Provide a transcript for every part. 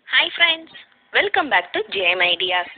hi friends welcome back to JM ideas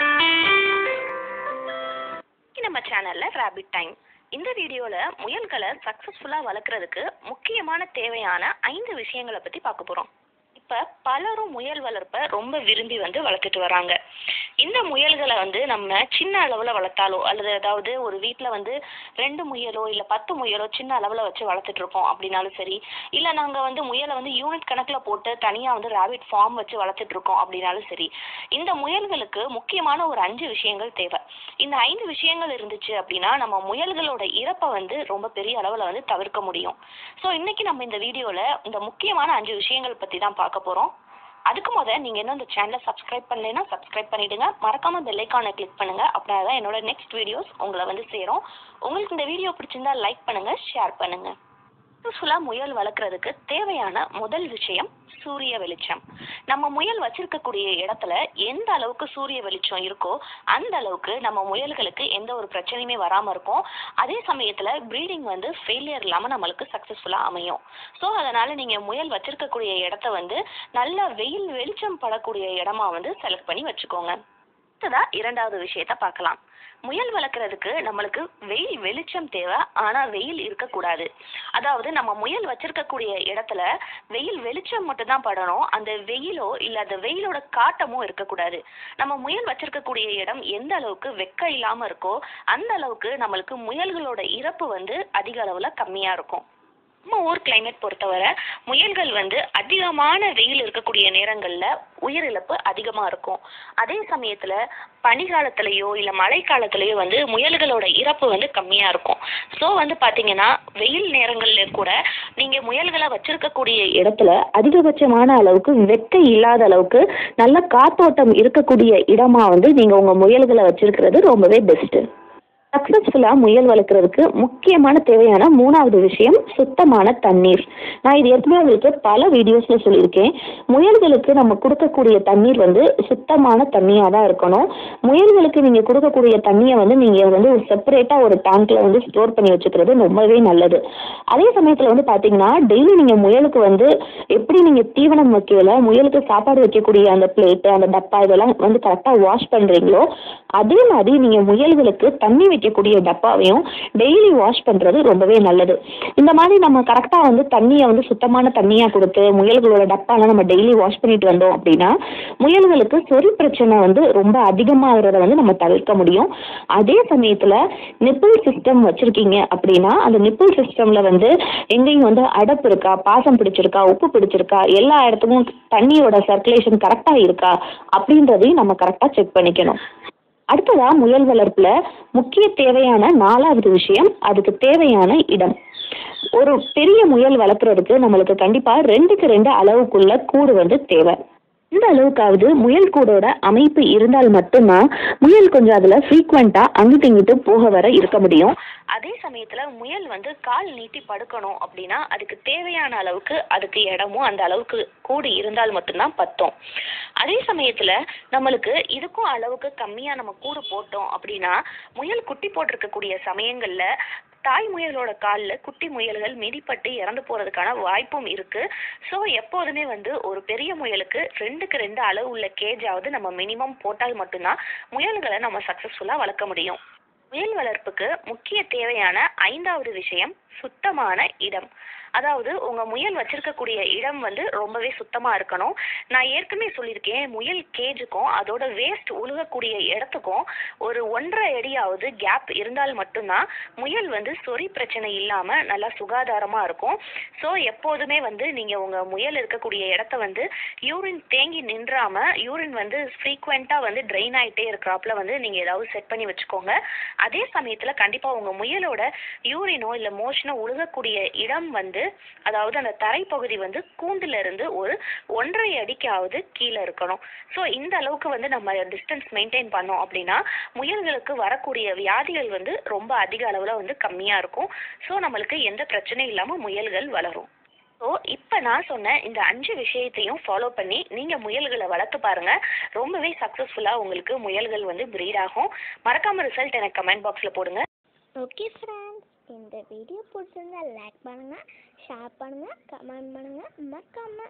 நம்ம சேனலில் rapid time இந்த வீடியோவில் முயல்களை சக்ஸஸ்ஃபுல்லாக வளர்க்குறதுக்கு முக்கியமான தேவையான ஐந்து விஷயங்களை பற்றி பார்க்க போகிறோம் இப்போ பலரும் முயல் வளர்ப்பை ரொம்ப விரும்பி வந்து வளர்த்துட்டு வராங்க இந்த முயல்களை வந்து நம்ம சின்ன அளவில் வளர்த்தாலோ அல்லது அதாவது ஒரு வீட்டில் வந்து ரெண்டு முயலோ இல்லை பத்து முயலோ சின்ன அளவில் வச்சு வளர்த்துட்டு இருக்கோம் அப்படின்னாலும் சரி இல்லை நாங்கள் வந்து முயலை வந்து யூனிட் கணக்கில் போட்டு தனியாக வந்து ரேபிட் ஃபார்ம் வச்சு வளர்த்துட்டு இருக்கோம் அப்படின்னாலும் சரி இந்த முயல்களுக்கு முக்கியமான ஒரு அஞ்சு விஷயங்கள் தேவை இந்த ஐந்து விஷயங்கள் இருந்துச்சு அப்படின்னா நம்ம முயல்களோட இறப்பை வந்து ரொம்ப பெரிய அளவில் வந்து தவிர்க்க முடியும் ஸோ இன்னைக்கு நம்ம இந்த வீடியோவில் இந்த முக்கியமான அஞ்சு விஷயங்கள் பற்றி தான் பார்க்க போகிறோம் அதுக்கு முத நீங்கள் இன்னும் இந்த சேனலை சப்ஸ்கிரைப் பண்ணலைன்னா சப்ஸ்கிரைப் பண்ணிடுங்க மறக்காம பெல் ஐக்கானை கிளிக் பண்ணுங்க அப்படின்னா தான் என்னோட நெக்ஸ்ட் வீடியோஸ் உங்களை வந்து சேரும் உங்களுக்கு இந்த வீடியோ பிடிச்சிருந்தா லைக் பண்ணுங்க ஷேர் பண்ணுங்க சக்ஸஸ்ஃபுல்லாக முயல் வளர்க்குறதுக்கு தேவையான முதல் விஷயம் சூரிய வெளிச்சம் நம்ம முயல் வச்சிருக்கக்கூடிய இடத்துல எந்த அளவுக்கு சூரிய வெளிச்சம் இருக்கோ அந்த அளவுக்கு நம்ம முயல்களுக்கு எந்த ஒரு பிரச்சனையுமே வராமல் இருக்கும் அதே சமயத்தில் ப்ரீடிங் வந்து ஃபெயிலியர் இல்லாமல் நம்மளுக்கு சக்ஸஸ்ஃபுல்லாக அமையும் ஸோ அதனால் நீங்கள் முயல் வச்சிருக்கக்கூடிய இடத்த வந்து நல்லா வெயில் வெளிச்சம் படக்கூடிய இடமா வந்து செலக்ட் பண்ணி வச்சுக்கோங்க அடுத்ததா இரண்டாவது விஷயத்த பார்க்கலாம் முயல் வளர்க்குறதுக்கு நம்மளுக்கு வெயில் வெளிச்சம் தேவை ஆனால் வெயில் இருக்கக்கூடாது அதாவது நம்ம முயல் வச்சிருக்கக்கூடிய இடத்துல வெயில் வெளிச்சம் மட்டும்தான் படணும் அந்த வெயிலோ இல்லை அந்த வெயிலோட காட்டமும் இருக்கக்கூடாது நம்ம முயல் வச்சிருக்கக்கூடிய இடம் எந்த அளவுக்கு வெக்க இல்லாமல் இருக்கோ அந்த அளவுக்கு நம்மளுக்கு முயல்களோட இறப்பு வந்து அதிக அளவில் கம்மியாக இருக்கும் நம்ம ஊர் கிளைமேட் பொறுத்தவரை முயல்கள் வந்து அதிகமான வெயில் இருக்கக்கூடிய நேரங்களில் உயிரிழப்பு அதிகமாக இருக்கும் அதே சமயத்தில் பனிக்காலத்துலேயோ இல்லை மழைக்காலத்துலேயோ வந்து முயல்களோட இறப்பு வந்து கம்மியாக இருக்கும் ஸோ வந்து பார்த்தீங்கன்னா வெயில் நேரங்களில் கூட நீங்கள் முயல்களை வச்சிருக்கக்கூடிய இடத்துல அதிகபட்சமான அளவுக்கு வெக்க இல்லாத அளவுக்கு நல்ல காத்தோட்டம் இருக்கக்கூடிய இடமா வந்து நீங்கள் உங்கள் முயல்களை வச்சிருக்கிறது ரொம்பவே பெஸ்ட்டு சக்ஸஸ்ஃபுல்லாக முயல் வளர்க்குறதுக்கு முக்கியமான தேவையான மூணாவது விஷயம் சுத்தமான தண்ணீர் நான் இது ஏற்கனவே உங்களுக்கு பல வீடியோஸில் சொல்லியிருக்கேன் முயல்களுக்கு நம்ம கொடுக்கக்கூடிய தண்ணீர் வந்து சுத்தமான தண்ணியாக தான் இருக்கணும் முயல்களுக்கு நீங்கள் கொடுக்கக்கூடிய தண்ணியை வந்து நீங்கள் வந்து ஒரு செப்பரேட்டாக ஒரு டேங்க்கில் வந்து ஸ்டோர் பண்ணி வச்சுக்கிறது ரொம்பவே நல்லது அதே சமயத்தில் வந்து பார்த்தீங்கன்னா டெய்லி நீங்கள் முயலுக்கு வந்து எப்படி நீங்கள் தீவனம் வைக்கல முயலுக்கு சாப்பாடு வைக்கக்கூடிய அந்த பிளேட்டு அந்த டப்பா இதெல்லாம் வந்து கரெக்டாக வாஷ் பண்ணுறீங்களோ அதே மாதிரி நீங்கள் முயல்களுக்கு தண்ணி வைக்கக்கூடிய டப்பாவையும் டெய்லி வாஷ் பண்ணுறது ரொம்பவே நல்லது இந்த மாதிரி நம்ம கரெக்டாக வந்து தண்ணியை வந்து சுத்தமான தண்ணியாக கொடுத்து முயல்களோட டப்பாலாம் நம்ம டெய்லி வாஷ் பண்ணிட்டு வந்தோம் அப்படின்னா முயல்களுக்கு சொறி பிரச்சனை வந்து ரொம்ப அதிகமாகிறத வந்து நம்ம தவிர்க்க முடியும் அதே சமயத்தில் நிப்பிள் சிஸ்டம் வச்சுருக்கீங்க அப்படின்னா அந்த நிப்பிள் சிஸ்டமில் வந்து எங்கேயும் வந்து அடப்பு இருக்கா பாசம் பிடிச்சிருக்கா உப்பு பிடிச்சிருக்கா எல்லா இடத்துக்கும் தண்ணியோட சர்க்குலேஷன் கரெக்டாக இருக்கா அப்படின்றதையும் நம்ம கரெக்டாக செக் பண்ணிக்கணும் அடுத்ததா முயல் வளர்ப்புல முக்கிய தேவையான நாலாவது விஷயம் அதுக்கு தேவையான இடம் ஒரு பெரிய முயல் வளர்க்குறதுக்கு நம்மளுக்கு கண்டிப்பா ரெண்டுக்கு ரெண்டு அளவுக்குள்ள கூடு வந்து தேவை இந்த அளவுக்காவது முயல் கூடோட அமைப்பு இருந்தால் மட்டும்தான் முயல் கொஞ்சம் அதில் ஃப்ரீக்வெண்ட்டாக அங்கிட்டு இங்கிட்டு போக வர இருக்க முடியும் அதே சமயத்தில் முயல் வந்து கால் நீட்டி படுக்கணும் அப்படின்னா அதுக்கு தேவையான அளவுக்கு அதுக்கு இடமும் அந்த அளவுக்கு கூடு இருந்தால் மட்டும்தான் பத்தும் அதே சமயத்தில் நம்மளுக்கு இதுக்கும் அளவுக்கு கம்மியாக நம்ம கூடு போட்டோம் அப்படின்னா முயல் குட்டி போட்டிருக்கக்கூடிய சமயங்களில் தாய் முயலோட காலில் குட்டி முயல்கள் மிதிப்பட்டு இறந்து போகிறதுக்கான வாய்ப்பும் இருக்குது ஸோ எப்போதுமே வந்து ஒரு பெரிய முயலுக்கு ரெண்டுக்கு ரெண்டு அளவு உள்ள கேஜாவது நம்ம மினிமம் போட்டால் மட்டும்தான் முயல்களை நம்ம சக்ஸஸ்ஃபுல்லாக வளர்க்க முடியும் முயல் வளர்ப்புக்கு முக்கிய தேவையான ஐந்தாவது விஷயம் சுத்தமான இடம் அதாவது உங்கள் முயல் வச்சிருக்கக்கூடிய இடம் வந்து ரொம்பவே சுத்தமாக இருக்கணும் நான் ஏற்கனவே சொல்லியிருக்கேன் முயல் கேஜுக்கும் அதோட வேஸ்ட் உழுகக்கூடிய இடத்துக்கும் ஒரு ஒன்றரை அடியாவது கேப் இருந்தால் மட்டும்தான் முயல் வந்து சொறி பிரச்சனை இல்லாமல் நல்லா சுகாதாரமாக இருக்கும் ஸோ எப்போதுமே வந்து நீங்கள் உங்கள் முயல் இருக்கக்கூடிய இடத்த வந்து யூரின் தேங்கி நின்றாமல் யூரின் வந்து ஃப்ரீக்வெண்ட்டாக வந்து ட்ரெயின் ஆகிட்டே இருக்கிறாப்புல வந்து நீங்கள் ஏதாவது செட் பண்ணி வச்சுக்கோங்க அதே சமயத்தில் கண்டிப்பாக உங்கள் முயலோட யூரினோ இல்லை மோஷனோ உழுகக்கூடிய இடம் வந்து அதாவது அந்த தரைப்பகுதி வந்து கூண்டுல இருந்து ஒரு ஒன்றரை அடிக்காவது கீழே இருக்கணும் ஸோ இந்த அளவுக்கு வந்து நம்ம டிஸ்டன்ஸ் மெயின்டைன் பண்ணோம் அப்படின்னா முயல்களுக்கு வரக்கூடிய வியாதிகள் வந்து ரொம்ப அதிக அளவில் வந்து கம்மியாக இருக்கும் ஸோ நம்மளுக்கு எந்த பிரச்சனையும் இல்லாமல் முயல்கள் வளரும் ஸோ இப்போ நான் சொன்ன இந்த அஞ்சு விஷயத்தையும் ஃபாலோ பண்ணி நீங்கள் முயல்களை வளர்த்து பாருங்க ரொம்பவே சக்ஸஸ்ஃபுல்லாக உங்களுக்கு முயல்கள் வந்து ப்ரீட் ஆகும் மறக்காம ரிசல்ட் எனக்கு கமெண்ட் பாக்ஸில் போடுங்க ஓகே ஃப்ரெண்ட்ஸ் இந்த வீடியோ பிடிச்சிருந்தா லைக் பண்ணுங்கள் ஷேர் பண்ணுங்கள் கமெண்ட் பண்ணுங்கள் மறக்காமல்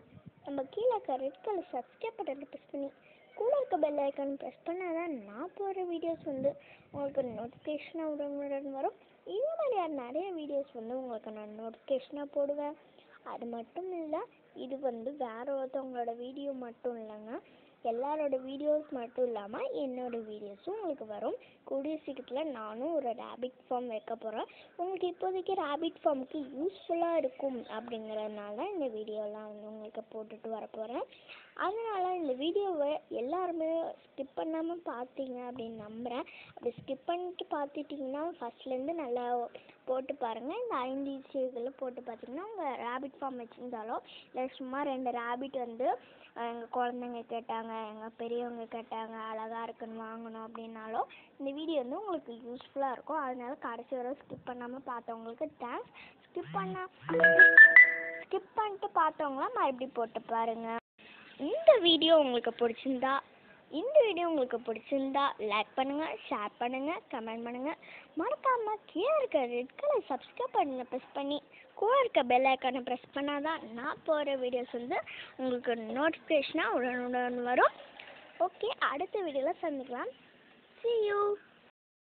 நம்ம கீழே இருக்க ரெட் கலர் சப்ஸ்கிரைப் பட்டனை ப்ரெஸ் பண்ணி கூட இருக்க பெல் ஐக்கான் ப்ரெஸ் பண்ணால் தான் நான் போடுற வீடியோஸ் வந்து உங்களுக்கு நோட்டிஃபிகேஷனாக உடனுடன் வரும் இதே மாதிரியான நிறைய வீடியோஸ் வந்து உங்களுக்கு நான் நோட்டிஃபிகேஷனாக போடுவேன் அது மட்டும் இல்லை இது வந்து வேற ஒருத்தவங்களோட வீடியோ மட்டும் இல்லைங்க எல்லாரோட வீடியோஸ் மட்டும் இல்லாமல் என்னோட வீடியோஸும் உங்களுக்கு வரும் கூடிய சீக்கிரத்தில் நானும் ஒரு ரேபிட் ஃபார்ம் வைக்க போகிறேன் உங்களுக்கு இப்போதைக்கு ரேபிட் ஃபார்முக்கு யூஸ்ஃபுல்லாக இருக்கும் அப்படிங்கிறதுனால இந்த வீடியோலாம் வந்து உங்களுக்கு போட்டுட்டு வர போகிறேன் அதனால் இந்த வீடியோவை எல்லாருமே ஸ்கிப் பண்ணாமல் பார்த்தீங்க அப்படின்னு நம்புகிறேன் அப்படி ஸ்கிப் பண்ணிட்டு பார்த்துட்டிங்கன்னா ஃபஸ்ட்லேருந்து நல்லா போட்டு பாருங்கள் இந்த ஐந்து விஷயத்தில் போட்டு பார்த்தீங்கன்னா உங்கள் ரேபிட் ஃபார்ம் வச்சுருந்தாலோ இல்லை சும்மா ரெண்டு ரேபிட் வந்து எங்கள் குழந்தைங்க கேட்டாங்க எங்கள் பெரியவங்க கேட்டாங்க அழகாக இருக்குன்னு வாங்கணும் அப்படின்னாலோ இந்த வீடியோ வந்து உங்களுக்கு யூஸ்ஃபுல்லாக இருக்கும் அதனால கடைசி வரை ஸ்கிப் பண்ணாமல் பார்த்தவங்களுக்கு தேங்க்ஸ் ஸ்கிப் பண்ண ஸ்கிப் பண்ணிட்டு பார்த்தவங்களாம் மறுபடியும் போட்டு பாருங்கள் இந்த வீடியோ உங்களுக்கு பிடிச்சிருந்தா இந்த வீடியோ உங்களுக்கு பிடிச்சிருந்தா லைக் பண்ணுங்கள் ஷேர் பண்ணுங்கள் கமெண்ட் பண்ணுங்கள் மறக்காமல் கீழே இருக்க ரெட் கலர் சப்ஸ்கிரைப் பண்ணுங்க ப்ரெஸ் பண்ணி கூட இருக்க பெல் ஐக்கானை ப்ரெஸ் பண்ணால் தான் நான் போகிற வீடியோஸ் வந்து உங்களுக்கு நோட்டிஃபிகேஷனாக உடனுடன் வரும் ஓகே அடுத்த வீடியோவில் சந்திக்கலாம் see you